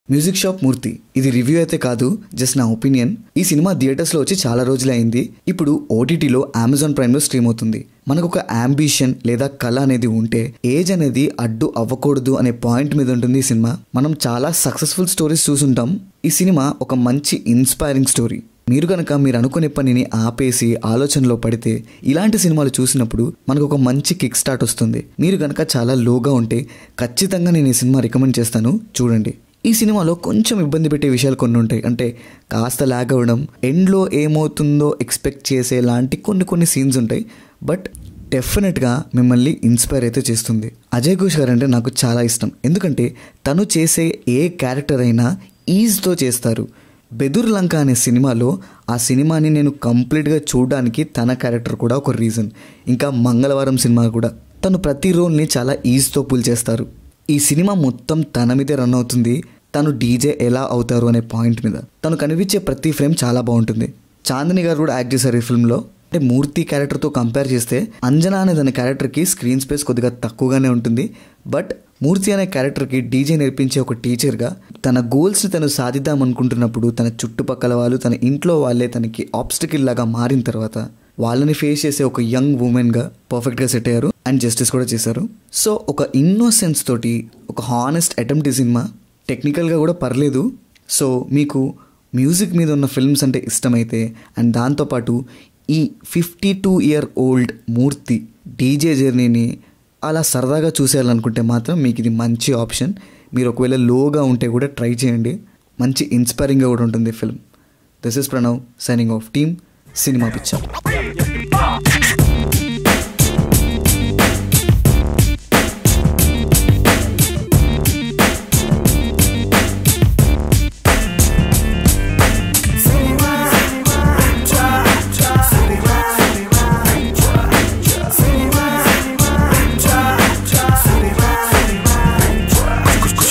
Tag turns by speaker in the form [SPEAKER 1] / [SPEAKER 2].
[SPEAKER 1] music shop మూర్తి ఇది review అయితే కాదు జస్ట్ నా ఒపీనియన్ ఈ సినిమా థియేటర్స్లో వచ్చి చాలా రోజులే అయింది ఇప్పుడు ఓటీటీలో అమెజాన్ ప్రైమ్లో స్ట్రీమ్ అవుతుంది మనకు ఒక అంబిషన్ లేదా కళ అనేది ఉంటే ఏజ్ అనేది అడ్డు అవ్వకూడదు అనే పాయింట్ మీద ఉంటుంది ఈ సినిమా మనం చాలా సక్సెస్ఫుల్ స్టోరీస్ చూసుంటాం ఈ సినిమా ఒక మంచి ఇన్స్పైరింగ్ స్టోరీ మీరు కనుక మీరు అనుకునే పనిని ఆపేసి ఆలోచనలో పడితే ఇలాంటి సినిమాలు చూసినప్పుడు మనకు ఒక మంచి కిక్ స్టార్ట్ వస్తుంది మీరు కనుక చాలా లోగా ఉంటే ఖచ్చితంగా నేను ఈ సినిమా రికమెండ్ చేస్తాను చూడండి ఈ సినిమాలో కొంచెం ఇబ్బంది పెట్టే విషయాలు కొన్ని ఉంటాయి అంటే కాస్త లాగ్ అవ్వడం ఎండ్లో ఏమవుతుందో ఎక్స్పెక్ట్ చేసే లాంటి కొన్ని కొన్ని సీన్స్ ఉంటాయి బట్ డెఫినెట్గా మిమ్మల్ని ఇన్స్పైర్ అయితే చేస్తుంది అజయ్ ఘోష్ గారు అంటే నాకు చాలా ఇష్టం ఎందుకంటే తను చేసే ఏ క్యారెక్టర్ అయినా ఈజ్తో చేస్తారు బెదుర్ లంక అనే సినిమాలో ఆ సినిమాని నేను కంప్లీట్గా చూడడానికి తన క్యారెక్టర్ కూడా ఒక రీజన్ ఇంకా మంగళవారం సినిమా కూడా తను ప్రతి రోల్ని చాలా ఈజ్తో పుల్ చేస్తారు ఈ సినిమా మొత్తం తన మీదే రన్ అవుతుంది తను డీజే ఎలా అవుతారు అనే పాయింట్ మీద తను కనిపించే ప్రతి ఫ్రేమ్ చాలా బాగుంటుంది చాందిని గారు కూడా యాక్ట్ చేశారు ఈ ఫిల్మ్లో అంటే మూర్తి క్యారెక్టర్తో కంపేర్ చేస్తే అంజనా అనే తన క్యారెక్టర్కి స్క్రీన్ స్పేస్ కొద్దిగా తక్కువగానే ఉంటుంది బట్ మూర్తి అనే క్యారెక్టర్కి డీజే నేర్పించే ఒక టీచర్గా తన గోల్స్ని తను సాధిద్దాం అనుకుంటున్నప్పుడు తన చుట్టుపక్కల వాళ్ళు తన ఇంట్లో వాళ్ళే తనకి ఆబ్స్టికల్ లాగా మారిన తర్వాత వాళ్ళని ఫేస్ చేసే ఒక యంగ్ ఉమెన్గా పర్ఫెక్ట్గా సెట్ అయ్యారు అండ్ జస్టిస్ కూడా చేశారు సో ఒక ఇన్నోసెన్స్ తోటి ఒక హానెస్ట్ అటెంప్ట్ ఈ సినిమా టెక్నికల్గా కూడా పర్లేదు సో మీకు మ్యూజిక్ మీద ఉన్న ఫిల్మ్స్ అంటే ఇష్టమైతే అండ్ దాంతోపాటు ఈ fifty two year old Murthy DJ జర్నీని అలా సరదాగా చూసేయాలనుకుంటే మాత్రం మీకు ఇది మంచి ఆప్షన్ మీరు ఒకవేళ లోగా ఉంటే కూడా ట్రై చేయండి మంచి ఇన్స్పైరింగ్గా కూడా ఉంటుంది film this is Pranav signing off team cinema picture